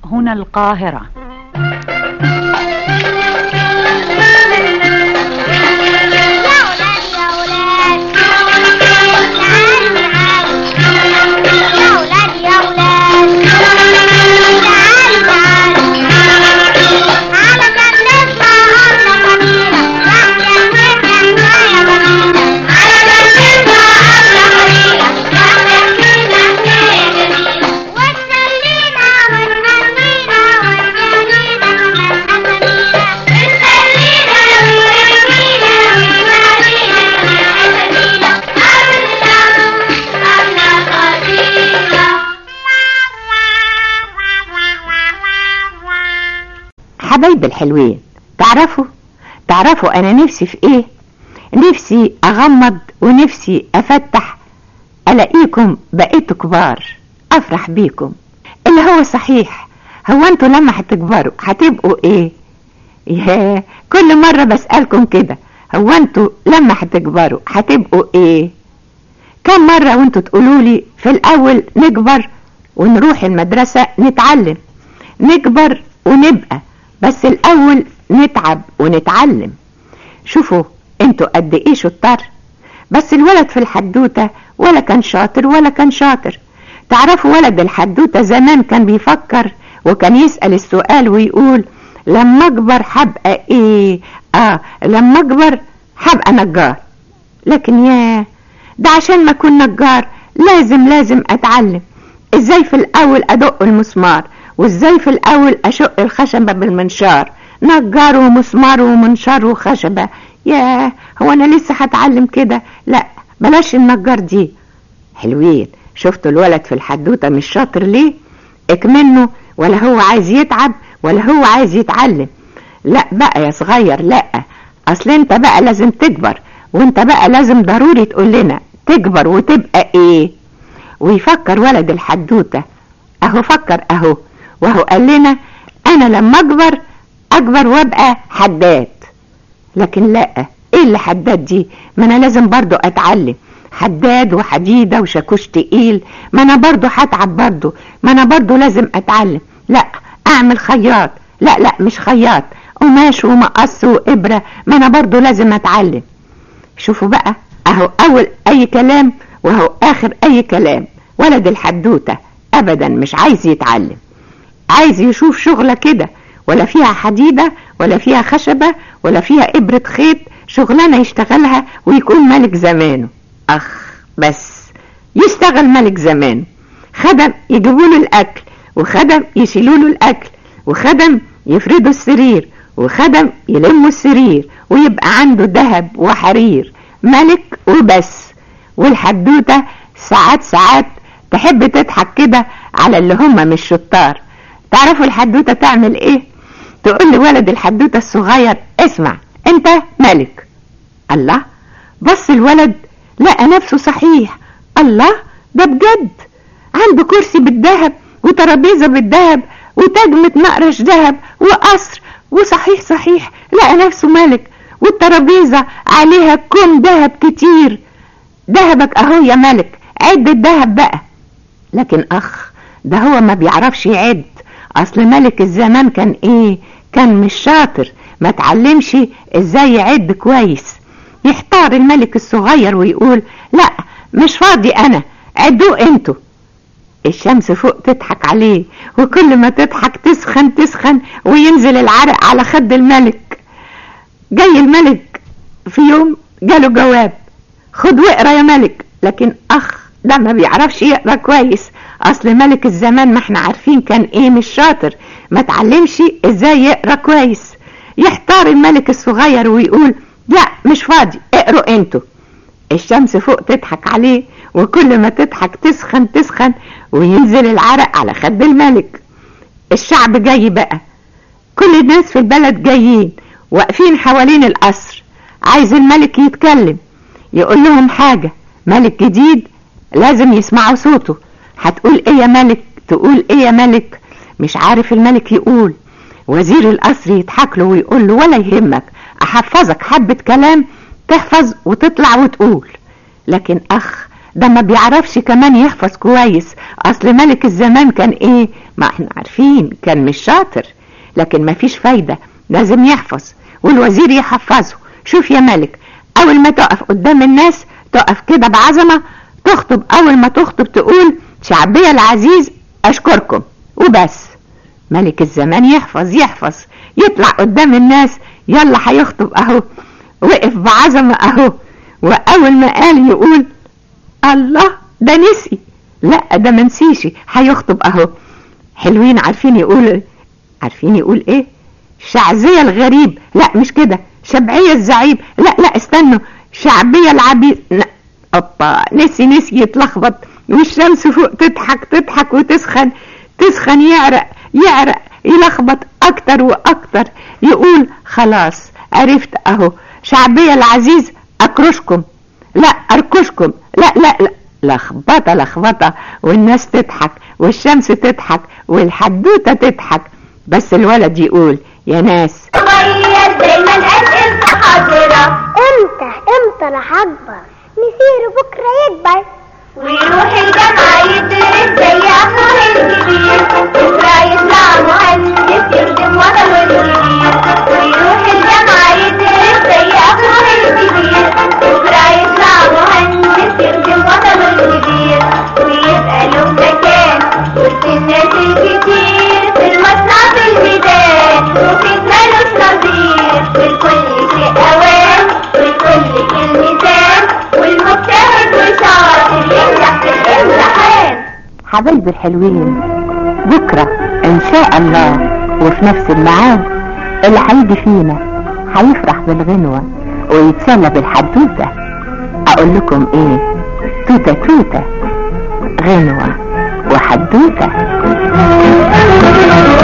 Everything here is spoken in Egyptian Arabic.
هنا القاهرة حبايب الحلوين تعرفوا تعرفوا انا نفسي في ايه نفسي اغمض ونفسي افتح الاقيكم بقيتوا كبار افرح بيكم اللي هو صحيح هو انتوا لما هتكبروا هتبقوا ايه ياه كل مرة بسألكم كده هو انتوا لما هتكبروا هتبقوا ايه كم مرة وانتوا تقولوا لي في الاول نكبر ونروح المدرسة نتعلم نكبر ونبقى بس الاول نتعب ونتعلم شوفوا انتوا قد ايه شطار بس الولد في الحدوتة ولا كان شاطر ولا كان شاطر تعرفوا ولد الحدوتة زمان كان بيفكر وكان يسأل السؤال ويقول لما اكبر هبقى ايه اه لما اكبر هبقى نجار لكن ياه ده عشان ما اكون نجار لازم لازم اتعلم ازاي في الاول ادق المسمار وازاي في الاول اشق الخشبة بالمنشار نجار ومسمار ومنشار وخشبة ياه هو انا لسه هتعلم كده لا بلاش النجار دي حلوين شفتوا الولد في الحدوتة مش شاطر ليه اكمنه ولا هو عايز يتعب ولا هو عايز يتعلم لا بقى يا صغير لا اصل انت بقى لازم تكبر وانت بقى لازم ضروري تقول لنا تكبر وتبقى ايه ويفكر ولد الحدوتة اهو فكر اهو وهو قال لنا انا لما اكبر اكبر وابقى حداد لكن لا ايه اللي حداد دي ما انا لازم برضو اتعلم حداد وحديدة وشاكوش تقيل ما انا برضو هتعب برضو ما انا برضو لازم اتعلم لا اعمل خياط لا لا مش خياط قماش ومقص وابرة ما انا برضو لازم اتعلم شوفوا بقى اهو اول اي كلام وهو اخر اي كلام ولد الحدوتة ابدا مش عايز يتعلم عايز يشوف شغلة كده ولا فيها حديدة ولا فيها خشبة ولا فيها إبرة خيط شغلانة يشتغلها ويكون ملك زمانه أخ بس يشتغل ملك زمانه خدم يجيبوا له الأكل وخدم يشيلوا له الأكل وخدم يفردوا السرير وخدم يلموا السرير ويبقى عنده ذهب وحرير ملك وبس والحدوتة ساعات ساعات تحب تضحك كده على اللي هم مش شطار تعرفوا الحدوتة تعمل ايه تقول لولد الحدوتة الصغير اسمع انت ملك الله بص الولد لقى نفسه صحيح الله ده بجد عنده كرسي بالذهب وترابيزة بالذهب وتاج متنقرش ذهب وقصر وصحيح صحيح لقى نفسه ملك والترابيزة عليها كون ذهب كتير ذهبك اهو يا ملك عد الذهب بقى لكن اخ ده هو ما بيعرفش يعد اصل ملك الزمان كان ايه كان مش شاطر ما تعلمش ازاي يعد كويس يحتار الملك الصغير ويقول لا مش فاضي انا عدوا انتوا الشمس فوق تضحك عليه وكل ما تضحك تسخن تسخن وينزل العرق على خد الملك جاي الملك في يوم جاله جواب خد واقرا يا ملك لكن اخ ده ما بيعرفش يقرا كويس اصل ملك الزمان ما احنا عارفين كان ايه مش شاطر ما تعلمش ازاي يقرا كويس يحتار الملك الصغير ويقول لا مش فاضي اقروا انتوا الشمس فوق تضحك عليه وكل ما تضحك تسخن تسخن وينزل العرق على خد الملك الشعب جاي بقى كل الناس في البلد جايين واقفين حوالين القصر عايز الملك يتكلم يقول لهم حاجة ملك جديد لازم يسمعوا صوته هتقول ايه يا ملك تقول ايه يا ملك مش عارف الملك يقول وزير القصر يضحك له ويقول له ولا يهمك احفظك حبة كلام تحفظ وتطلع وتقول لكن اخ ده ما بيعرفش كمان يحفظ كويس اصل ملك الزمان كان ايه ما احنا عارفين كان مش شاطر لكن ما فيش فايدة لازم يحفظ والوزير يحفظه شوف يا ملك اول ما تقف قدام الناس تقف كده بعظمة تخطب اول ما تخطب تقول شعبية العزيز اشكركم وبس ملك الزمان يحفظ يحفظ يطلع قدام الناس يلا هيخطب اهو وقف بعظمة اهو واول ما قال يقول الله ده نسي لا ده منسيش هيخطب اهو حلوين عارفين يقول عارفين يقول ايه شعزية الغريب لا مش كده شبعية الزعيم لا لا استنوا شعبية العبيد اوبا نسي نسي يتلخبط والشمس فوق تضحك تضحك وتسخن تسخن يعرق يعرق يلخبط اكتر واكتر يقول خلاص عرفت اهو شعبية العزيز اكرشكم لا اركشكم لا لا لا لخبطة لخبطة والناس تضحك والشمس تضحك والحدوتة تضحك بس الولد يقول يا ناس صغير دايما اسئلة حاضرة امتى امتى راح اكبر مسيره بكره يكبر ويروح الجامعة يدرس زي أخوه الكبير بكرة يطلع مهندس يخدم وطنه الكبير ويروح الجامعة يدرس زي أخوه الكبير بكرة يطلع مهندس يخدم وطنه الكبير ويبقى له مكان وسط الناس الكتير في المصنع في الميدان وفي مالوش نظير والكل شيء أوان والكل في الميزان والمجتهد وشاطر ينجح في الامتحان حبايبي الحلوين بكرة ان شاء الله وفي نفس الميعاد اللي هيجي فينا هيفرح بالغنوة ويتسلى بالحدوتة اقول لكم ايه توتة توتة غنوة وحدوتة